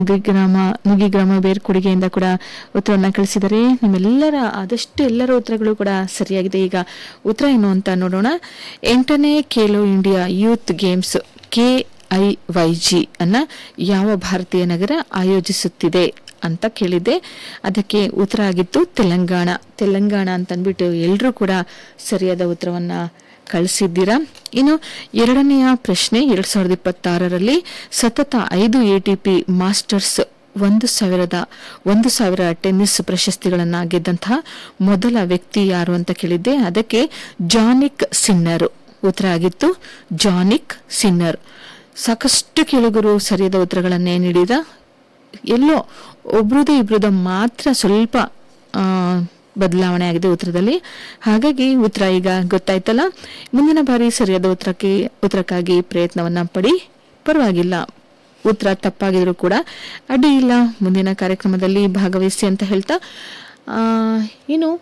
ನುಗ್ಗಿಗ್ರಾಮ ನುಗ್ಗಿಗ್ರಾಮ ಬೇರ್ಕೊಡುಗೆಯಿಂದ ಕೂಡ ಉತ್ತರವನ್ನ ಕಳಿಸಿದರೆ ನಿಮ್ಮೆಲ್ಲರ ಆದಷ್ಟು ಎಲ್ಲರ ಉತ್ತರಗಳು ಕೂಡ ಸರಿಯಾಗಿದೆ ಈಗ ಉತ್ತರ ಏನು ಅಂತ ನೋಡೋಣ ಎಂಟನೇ Khelo India youth games K I Y G ಅನ್ನ ಯಾವ ಭಾರತೀಯ ನಗರ ಆಯೋಜಿಸುತ್ತಿದೆ ಅಂತ ಕೇಳಿದ್ದೆ ಅದಕ್ಕೆ ಉತ್ತರ ಆಗಿತ್ತು ತೆಲಂಗಾಣ ತೆಲಂಗಾಣ ಅಂತ ಅಂದ್ಬಿಟ್ಟು ಎಲ್ಲರೂ ಕೂಡ ಸರಿಯಾದ ಉತ್ತರವನ್ನ ಕಳಿಸಿದ್ದೀರಾ ಇನ್ನು ಎರಡನೆಯ ಪ್ರಶ್ನೆ ಎರಡ್ ಸಾವಿರದ ಇಪ್ಪತ್ತಾರರಲ್ಲಿ ಸತತ ಐದು ಎಟಿಪಿ ಮಾಸ್ಟರ್ಸ್ ಒಂದು ಸಾವಿರದ ಒಂದು ಸಾವಿರ ಟೆನ್ನಿಸ್ ಪ್ರಶಸ್ತಿಗಳನ್ನ ಗೆದ್ದಂತಹ ಮೊದಲ ವ್ಯಕ್ತಿ ಯಾರು ಅಂತ ಕೇಳಿದ್ದೆ ಅದಕ್ಕೆ ಜಾನಿಕ್ ಸಿನ್ನರ್ ಉತ್ತರ ಆಗಿತ್ತು ಜಾನಿಕ್ ಸಿನ್ನರ್ ಸಾಕಷ್ಟು ಕೇಳುಗರು ಸರಿಯಾದ ಉತ್ತರಗಳನ್ನೇ ನೀಡಿದ ಎಲ್ಲೋ ಒಬ್ರದೇ ಇಬ್ರದ ಮಾತ್ರ ಸ್ವಲ್ಪ ಆ, ಬದಲಾವಣೆ ಆಗಿದೆ ಉತ್ತರದಲ್ಲಿ ಹಾಗಾಗಿ ಉತ್ತರ ಈಗ ಗೊತ್ತಾಯ್ತಲ್ಲ ಮುಂದಿನ ಬಾರಿ ಸರಿಯಾದ ಉತ್ತರಕ್ಕೆ ಉತ್ತರಕ್ಕಾಗಿ ಪ್ರಯತ್ನವನ್ನ ಪಡಿ ಪರವಾಗಿಲ್ಲ ಉತ್ತರ ತಪ್ಪಾಗಿದ್ರು ಕೂಡ ಅಡ್ಡಿ ಇಲ್ಲ ಮುಂದಿನ ಕಾರ್ಯಕ್ರಮದಲ್ಲಿ ಭಾಗವಹಿಸಿ ಅಂತ ಹೇಳ್ತಾ ಆ, ಇನ್ನು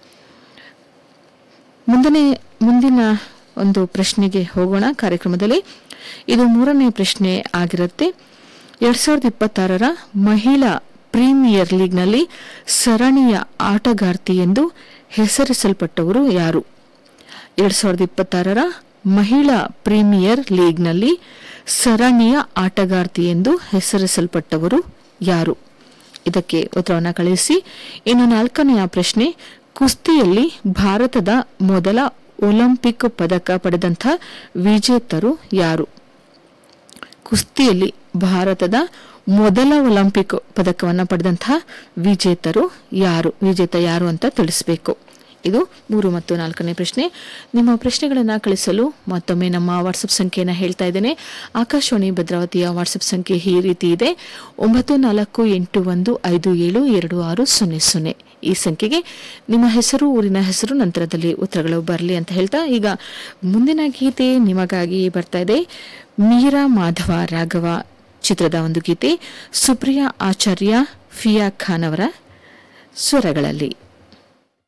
ಮುಂದನೆ ಮುಂದಿನ ಒಂದು ಪ್ರಶ್ನೆಗೆ ಹೋಗೋಣ ಕಾರ್ಯಕ್ರಮದಲ್ಲಿ ಇದು ಮೂರನೇ ಪ್ರಶ್ನೆ ಆಗಿರುತ್ತೆ ಎರಡ್ ಸಾವಿರದ ಇಪ್ಪತ್ತಾರರ ಮಹಿಳಾ ಪ್ರೀಮಿಯರ್ ಲೀಗ್ನಲ್ಲಿ ಸರಣಿಯ ಆಟಗಾರ್ತಿ ಎಂದು ಹೆಸರಿಸಲ್ಪಟ್ಟವರು ಯಾರು ಎರಡ್ ಸಾವಿರದ ಇಪ್ಪತ್ತಾರರ ಮಹಿಳಾ ಪ್ರೀಮಿಯರ್ ಲೀಗ್ನಲ್ಲಿ ಸರಣಿಯ ಆಟಗಾರ್ತಿ ಎಂದು ಹೆಸರಿಸಲ್ಪಟ್ಟವರು ಯಾರು ಇದಕ್ಕೆ ಉತ್ತರವನ್ನು ಕಳಿಸಿ ಇನ್ನು ನಾಲ್ಕನೆಯ ಪ್ರಶ್ನೆ ಕುಸ್ತಿಯಲ್ಲಿ ಭಾರತದ ಮೊದಲ ಒಲಿಂಪಿಕ್ ಪದಕ ಪಡೆದಂಥ ವಿಜೇತರು ಯಾರು ಕುಸ್ತಿಯಲ್ಲಿ ಭಾರತದ ಮೊದಲ ಒಲಿಂಪಿಕ್ ಪದಕವನ್ನು ಪಡೆದಂತಹ ವಿಜೇತರು ಯಾರು ವಿಜೇತ ಯಾರು ಅಂತ ತಿಳಿಸಬೇಕು ಇದು ಮೂರು ಮತ್ತು ನಾಲ್ಕನೇ ಪ್ರಶ್ನೆ ನಿಮ್ಮ ಪ್ರಶ್ನೆಗಳನ್ನು ಕಳಿಸಲು ಮತ್ತೊಮ್ಮೆ ನಮ್ಮ ವಾಟ್ಸಪ್ ಸಂಖ್ಯೆಯನ್ನು ಹೇಳ್ತಾ ಇದ್ದೇನೆ ಆಕಾಶವಾಣಿ ಭದ್ರಾವತಿಯ ವಾಟ್ಸಪ್ ಸಂಖ್ಯೆ ಈ ರೀತಿ ಇದೆ ಒಂಬತ್ತು ನಾಲ್ಕು ಎಂಟು ಒಂದು ಐದು ಏಳು ಎರಡು ಆರು ಸೊನ್ನೆ ಸೊನ್ನೆ ಈ ಸಂಖ್ಯೆಗೆ ನಿಮ್ಮ ಹೆಸರು ಊರಿನ ಹೆಸರು ನಂತರದಲ್ಲಿ ಉತ್ತರಗಳು ಬರಲಿ ಅಂತ ಹೇಳ್ತಾ ಈಗ ಮುಂದಿನ ಗೀತೆ ನಿಮಗಾಗಿ ಬರ್ತಾ ಇದೆ ಮೀರಾ ಮಾಧವ ರಾಘವ ಚಿತ್ರದ ಒಂದು ಗೀತೆ ಸುಪ್ರಿಯಾ ಆಚಾರ್ಯ ಫಿಯಾ ಖಾನ್ ಅವರ ಸ್ವರಗಳಲ್ಲಿ